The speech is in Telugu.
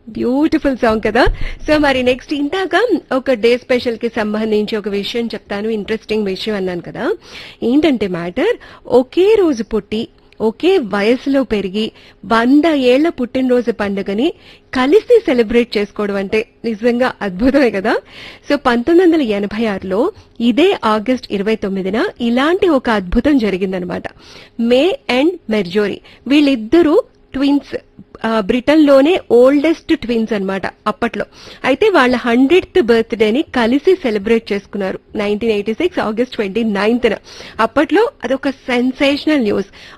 బ్యూటిఫుల్ సాంగ్ కదా సో మరి నెక్స్ట్ ఇందాక ఒక డే స్పెషల్ కి సంబంధించి ఒక విషయం చెప్తాను ఇంట్రెస్టింగ్ విషయం అన్నాను కదా ఏంటంటే మ్యాటర్ ఒకే రోజు పుట్టి ఒకే వయసులో పెరిగి వంద ఏళ్ల పుట్టినరోజు పండుగని కలిసి సెలబ్రేట్ చేసుకోవడం అంటే నిజంగా అద్భుతమే కదా సో పంతొమ్మిది వందల ఎనభై ఆరులో ఇదే ఆగస్ట్ ఇరవై తొమ్మిదిన ఇలాంటి ఒక అద్భుతం జరిగిందనమాట మే అండ్ మెర్జోరీ వీళ్ళిద్దరూ ట్విన్స్ బ్రిటన్ లోనే ఓల్డెస్ట్ ట్విన్స్ అన్నమాట అప్పట్లో అయితే వాళ్ళ హండ్రెడ్త్ బర్త్డేని కలిసి సెలబ్రేట్ చేసుకున్నారు nineteen eighty six August twenty ninth అప్పట్లో అదొక సెన్సేషనల్ న్యూస్